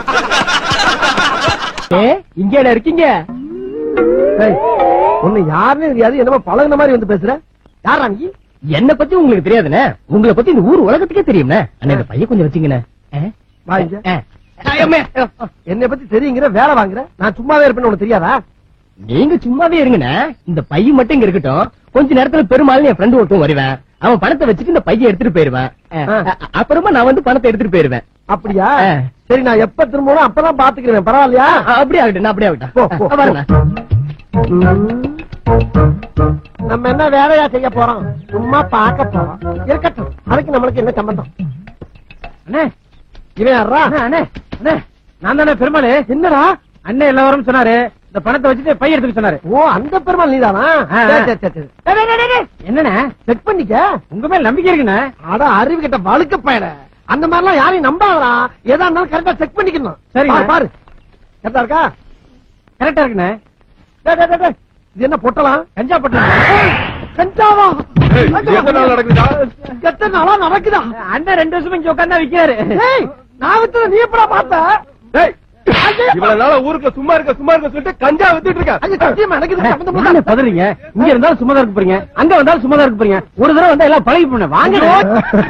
ஏ இங்க இருக்கீங்க ஏய், உன்னை யாருன்னு தெரியாது என்னமோ பழகுன மாதிரி வந்து பேசுற யாரா நீ என்ன பத்தி உங்களுக்கு தெரியாதுண்ணே உங்களை பத்தி இந்த ஊர் உலகத்துக்கே தெரியும்ண்ணே அண்ணே இந்த பையன் கொஞ்சம் வச்சுங்கண்ணே ஆ? வா இங்க. ஆ. ஐயம்மே. என்னை பத்தி தெரியுங்கிற வேலை வாங்குற நான் சும்மாவே இருப்பேன்னு உனக்கு தெரியாதா நீங்க சும்மாவே இருங்கண்ணே இந்த பையன் மட்டும் இங்க இருக்கட்டும் கொஞ்ச நேரத்துல பெருமாள் என் ஃப்ரெண்டு ஒருத்தன் வருவேன் அவன் பணத்தை வச்சுட்டு இந்த பையன் எடுத்துட்டு போயிருவேன் ஆ. அ- அப்புறமா நான் வந்து பணத்தை எடுத்துட்டு போயிருவேன் அப்படியா ஆ. சரி நான் எப்ப திரும்பணும் அப்பதான் பாத்துக்கிறேன் பரவாயில்லையா ஆ, அப்படியே ஆகட்டும் நான் அப்படியே போ, ஆகட்டும் போ, ஆ, வரேண்ணே. ம். நம்ம என்ன வேலையா செய்ய போறோம் சும்மா பார்க்க போறோம் இருக்கட்டும் அதுக்கு நம்மளுக்கு என்ன சம்பந்தம் அண்ணே இவன் யாரா அண்ணே அண்ணே அண்ணே நான் தானே பெருமாள் என்னடா அண்ணே எல்லாரும் சொன்னாரு இந்த பணத்தை வச்சுட்டு பை எடுத்துக்க சொன்னாரு ஓ அந்த பெருமாள் நீதானா ஆ, சரி, ஆ. சரி, சரி, சரி. டேய், டேய், டேய், டேய். என்னண்ணே செக் பண்ணிக்க உங்க மேல நம்பிக்கை இருக்குண்ணே அட அறிவு கிட்ட வழுக்க பயல அந்த மாதிரிலாம் யாரையும் நம்பாதடா எதா இருந்தாலும் கரெக்டா செக் பண்ணிக்கணும் சரிங்க. பாரு, பாரு கரெக்டா இருக்கா கரெக்டா இருக்குண்ணே டேய், டேய், டேய், டேய். இது என்ன பொட்டலாம் கஞ்சா பட்டு கஞ்சாவா எத்தனை நாள் நடக்குதுடா? எத்தனை நாளா நடக்குதா அண்ணன் ரெண்டு வருஷமா இங்க உட்கார்ந்தா விக்கிறாரு ஏய், நான் வித்தத நீ எப்படா பார்த்த டேய், இவ்வளவு நாளா ஊருக்குள்ள சும்மா இருக்க சும்மா இருக்க சொல்லிட்டு கஞ்சா வித்துட்டு இருக்க ஐயோ, சத்தியமா எனக்கு இது சம்மந்தம் இல்ல. என்ன பதறீங்க இங்க இருந்தாலும் சும்மா தான் இருக்க போறீங்க அங்க வந்தாலும் சும்மா தான் இருக்க போறீங்க ஒரு தடவை வந்தா எல்லாம் பழகி போன வாங்க ஐயோ,